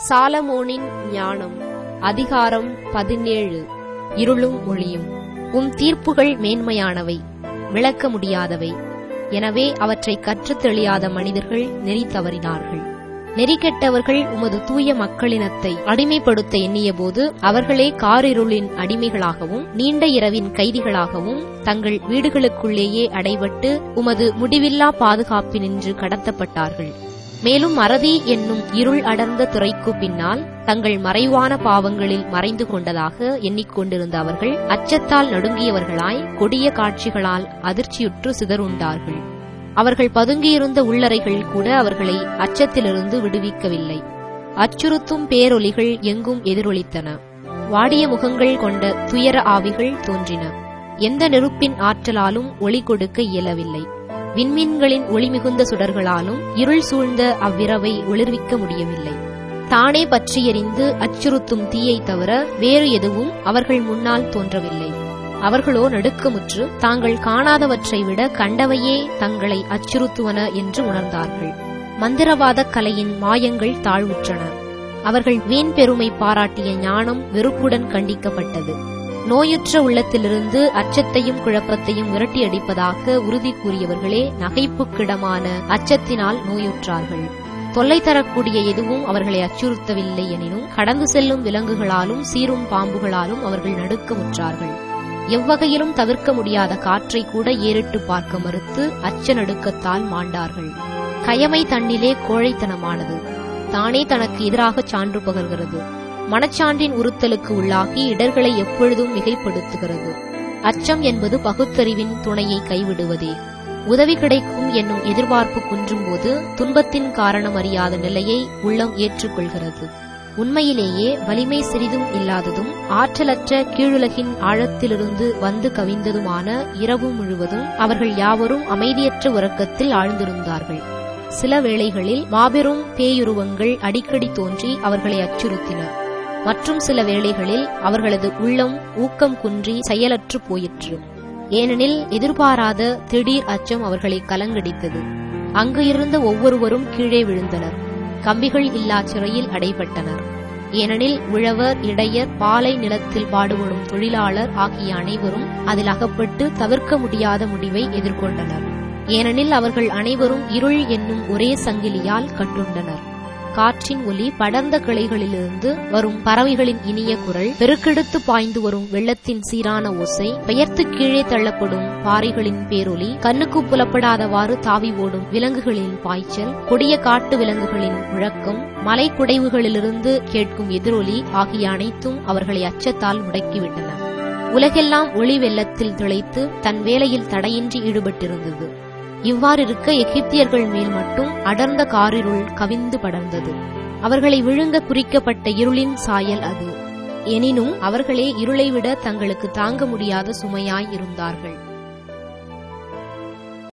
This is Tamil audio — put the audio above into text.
சாலமோனின் ஞானம் அதிகாரம் பதினேழு இருளும் ஒளியும் உம் தீர்ப்புகள் மேன்மையானவை விளக்க முடியாதவை எனவே அவற்றை கற்றுத் தெளியாத மனிதர்கள் நெறி தவறினார்கள் நெறி கெட்டவர்கள் உமது தூய மக்களினத்தை அடிமைப்படுத்த எண்ணியபோது அவர்களே காரிருளின் அடிமைகளாகவும் நீண்ட இரவின் கைதிகளாகவும் தங்கள் வீடுகளுக்குள்ளேயே அடைபட்டு உமது முடிவில்லா பாதுகாப்பினின்று கடத்தப்பட்டார்கள் மேலும் மறதி என்னும் இருள் அடர்ந்த துறைக்கு பின்னால் தங்கள் மறைவான பாவங்களில் மறைந்து கொண்டதாக எண்ணிக்கொண்டிருந்த அவர்கள் அச்சத்தால் நடுங்கியவர்களாய் கொடிய காட்சிகளால் அதிர்ச்சியுற்று சிதறுண்டார்கள் அவர்கள் பதுங்கியிருந்த உள்ளறைகள் கூட அவர்களை அச்சத்திலிருந்து விடுவிக்கவில்லை அச்சுறுத்தும் பேரொலிகள் எங்கும் எதிரொலித்தன வாடிய முகங்கள் கொண்ட துயர ஆவிகள் தோன்றின எந்த நெருப்பின் ஆற்றலாலும் ஒளி கொடுக்க இயலவில்லை விண்மீன்களின் ஒளிமிகுந்த சுடர்களாலும் இருள் சூழ்ந்த அவ்விரவை ஒளிர்விக்க முடியவில்லை தானே பற்றி எறிந்து அச்சுறுத்தும் தீயை தவிர வேறு எதுவும் அவர்கள் முன்னால் தோன்றவில்லை அவர்களோ நடுக்கமுற்று தாங்கள் காணாதவற்றை விட கண்டவையே தங்களை அச்சுறுத்துவன என்று உணர்ந்தார்கள் மந்திரவாத கலையின் மாயங்கள் தாழ்வுற்றன அவர்கள் வீண் பெருமை பாராட்டிய ஞானம் வெறுப்புடன் கண்டிக்கப்பட்டது நோயுற்ற உள்ளத்திலிருந்து அச்சத்தையும் குழப்பத்தையும் விரட்டி அடிப்பதாக உறுதி கூறியவர்களே நகைப்புக்கிடமான அச்சத்தினால் நோயுற்றார்கள் தொல்லை தரக்கூடிய எதுவும் அவர்களை அச்சுறுத்தவில்லை எனினும் கடந்து செல்லும் விலங்குகளாலும் சீரும் பாம்புகளாலும் அவர்கள் நடுக்கமுற்றார்கள் எவ்வகையிலும் தவிர்க்க முடியாத காற்றை கூட ஏறிட்டு பார்க்க மறுத்து அச்ச நடுக்கத்தால் மாண்டார்கள் கயமை தன்னிலே கோழைத்தனமானது தானே தனக்கு எதிராக சான்று பகர்கிறது மனச்சான்றின் உறுத்தலுக்கு உள்ளாகி இடர்களை எப்பொழுதும் மிகைப்படுத்துகிறது அச்சம் என்பது பகுத்தறிவின் துணையை கைவிடுவதே உதவி கிடைக்கும் என்னும் எதிர்பார்ப்பு குன்றும்போது துன்பத்தின் காரணம் அறியாத நிலையை உள்ளம் ஏற்றுக்கொள்கிறது உண்மையிலேயே வலிமை சிறிதும் இல்லாததும் ஆற்றலற்ற கீழுலகின் ஆழத்திலிருந்து வந்து கவிந்ததுமான இரவு முழுவதும் அவர்கள் யாவரும் அமைதியற்ற உறக்கத்தில் ஆழ்ந்திருந்தார்கள் சில வேளைகளில் மாபெரும் பேயுருவங்கள் அடிக்கடி தோன்றி அவர்களை அச்சுறுத்தின மற்றும் சில வேளைகளில் அவர்களது உள்ளம் ஊக்கம் குன்றி செயலற்று போயிற்று ஏனெனில் எதிர்பாராத திடீர் அச்சம் அவர்களை கலங்கடித்தது அங்கு இருந்த ஒவ்வொருவரும் கீழே விழுந்தனர் கம்பிகள் இல்லா சிறையில் அடைபட்டனர் ஏனெனில் உழவர் இடையர் பாலை நிலத்தில் பாடுபடும் தொழிலாளர் ஆகிய அனைவரும் அதில் அகப்பட்டு தவிர்க்க முடியாத முடிவை எதிர்கொண்டனர் ஏனெனில் அவர்கள் அனைவரும் இருள் என்னும் ஒரே சங்கிலியால் கட்டுண்டனர் காற்றின் ஒலி படர்ந்த கிளைகளிலிருந்து வரும் பறவைகளின் இனிய குரல் பெருக்கெடுத்து பாய்ந்து வரும் வெள்ளத்தின் சீரான ஓசை பெயர்த்து கீழே தள்ளப்படும் பாறைகளின் பேரொலி கண்ணுக்கு புலப்படாதவாறு தாவி ஓடும் விலங்குகளின் பாய்ச்சல் கொடிய காட்டு விலங்குகளின் முழக்கம் மலை குடைவுகளிலிருந்து கேட்கும் எதிரொலி ஆகிய அனைத்தும் அவர்களை அச்சத்தால் முடக்கிவிட்டன உலகெல்லாம் ஒளி வெள்ளத்தில் திளைத்து தன் வேலையில் தடையின்றி ஈடுபட்டிருந்தது இவ்வாறிருக்க எகிப்தியர்கள் மேல் மட்டும் அடர்ந்த காரிருள் கவிந்து படர்ந்தது அவர்களை விழுங்க குறிக்கப்பட்ட இருளின் சாயல் அது எனினும் அவர்களே இருளை விட தங்களுக்கு தாங்க முடியாத சுமையாய் இருந்தார்கள்